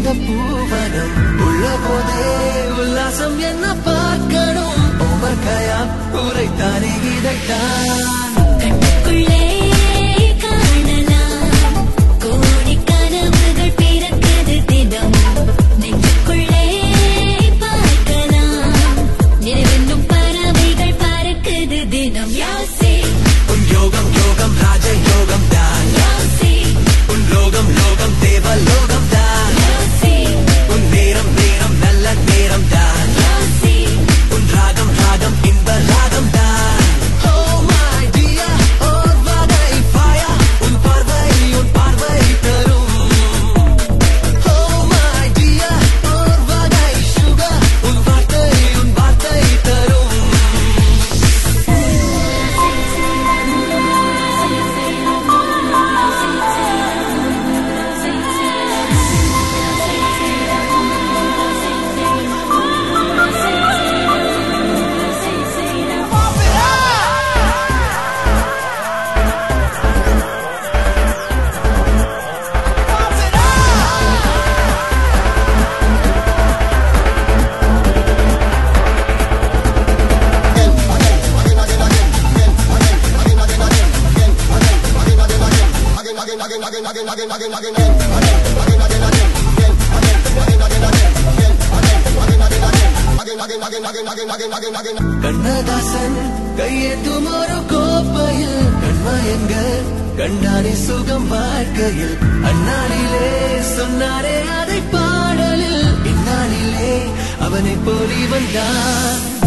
இந்த பூவனம் உள்ள போதே உல்லாசம் என்ன பார்க்கணும் உமர் கயா உரைத்தானே இதைத்தான் கண்ணுக்குள்ளே காணலாம் கோடி கனவுகள் பிறக்குது தினம் நெஞ்சுக்குள்ளே பார்க்கலாம் நினைவென்னும் பறவைகள் பறக்குது தினம் யாசே உன் யோகம் யோகம் ராஜ யோகம் தான் யாசே உன் லோகம் லோகம் தேவ லோகம் தான் யாசே உன் நேரம் நேரம் நல்ல நேரம் தான் யாசே உன் ராகம் ராகம் இன்ப ராகம் தான் Oh my dear, ஓர் வகை fire. உன் பார்வை உன் பார்வை தரும் Oh my dear, ஓர் வகை sugar. உன் வார்த்தை உன் வார்த்தை தரும் கண்ணதாசன் கையேந்தும் ஒரு கோப்பையில் கண்மயங்க கண்டானே சுகம் வாழ்க்கையில் அந்நாளிலே சொன்னாரே அதை பாடலில் இந்நாளிலே அவனை போலி வந்தான்